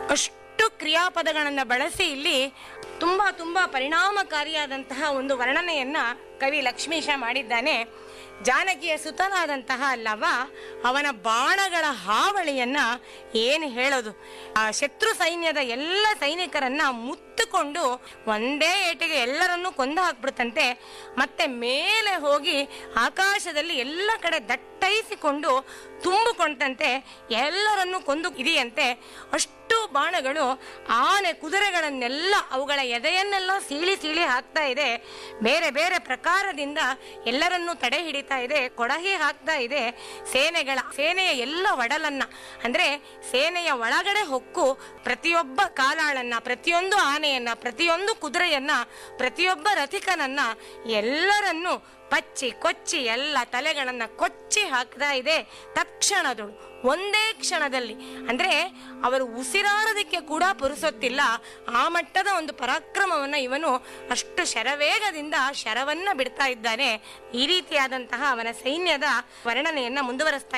ಅಷ್ಟು ಕ್ರಿಯಾಪದಗಳನ್ನು ಬಳಸಿ ಇಲ್ಲಿ ತುಂಬ ತುಂಬ ಪರಿಣಾಮಕಾರಿಯಾದಂತಹ ಒಂದು ವರ್ಣನೆಯನ್ನ ಕವಿ ಲಕ್ಷ್ಮೀಶ ಮಾಡಿದ್ದಾನೆ ಜಾನಕಿಯ ಸುತನಾದಂತಹ ಲವ ಅವನ ಬಾಣಗಳ ಹಾವಳಿಯನ್ನ ಏನು ಹೇಳೋದು ಆ ಶತ್ರು ಸೈನ್ಯದ ಎಲ್ಲ ಸೈನಿಕರನ್ನ ಮುತ್ತುಕೊಂಡು ಒಂದೇ ಏಟಿಗೆ ಎಲ್ಲರನ್ನೂ ಕೊಂದು ಹಾಕ್ಬಿಡ್ತಂತೆ ಮತ್ತೆ ಮೇಲೆ ಹೋಗಿ ಆಕಾಶದಲ್ಲಿ ಎಲ್ಲ ಕಡೆ ದಟ್ಟೈಸಿಕೊಂಡು ತುಂಬಿಕೊಂಡಂತೆ ಎಲ್ಲರನ್ನೂ ಕೊಂದು ಇದೆಯಂತೆ ಅಷ್ಟು ಬಾಣಗಳು ಆನೆ ಕುದುರೆಗಳನ್ನೆಲ್ಲ ಅವುಗಳ ಎದೆಯನ್ನೆಲ್ಲ ಸೀಳಿ ಸೀಳಿ ಹಾಕ್ತಾ ಇದೆ ಬೇರೆ ಬೇರೆ ಪ್ರಕಾರದಿಂದ ಎಲ್ಲರನ್ನೂ ತಡೆ ಹಿಡಿತಾ ಇದೆ ಕೊಡಹಿ ಹಾಕ್ತಾ ಇದೆ ಸೇನೆಗಳ ಸೇನೆಯ ಎಲ್ಲ ಒಡಲನ್ನ ಅಂದ್ರೆ ಸೇನೆಯ ಒಳಗಡೆ ಹೊಕ್ಕು ಪ್ರತಿಯೊಬ್ಬ ಕಾಲಾಳನ್ನ ಪ್ರತಿಯೊಂದು ಆನೆಯನ್ನ ಪ್ರತಿಯೊಂದು ಕುದುರೆಯನ್ನ ಪ್ರತಿಯೊಬ್ಬ ರಥಿಕನನ್ನ ಎಲ್ಲರನ್ನೂ ಪಚ್ಚಿ ಕೊಚ್ಚಿ ಎಲ್ಲ ತಲೆಗಳನ್ನ ಕೊಚ್ಚಿ ಹಾಕ್ತಾ ಇದೆ ತಕ್ಷಣದಳು ಒಂದೇ ಕ್ಷಣದಲ್ಲಿ ಅಂದ್ರೆ ಅವರು ಉಸಿರಾಡೋದಕ್ಕೆ ಕೂಡ ಪುರುಸೊತ್ತಿಲ್ಲ ಆ ಮಟ್ಟದ ಒಂದು ಪರಾಕ್ರಮವನ್ನ ಇವನು ಅಷ್ಟು ಶರವೇಗದಿಂದ ಶರವನ್ನ ಬಿಡ್ತಾ ಇದ್ದಾನೆ ಈ ರೀತಿಯಾದಂತಹ ಅವನ ಸೈನ್ಯದ ವರ್ಣನೆಯನ್ನ ಮುಂದುವರೆಸ್ತಾ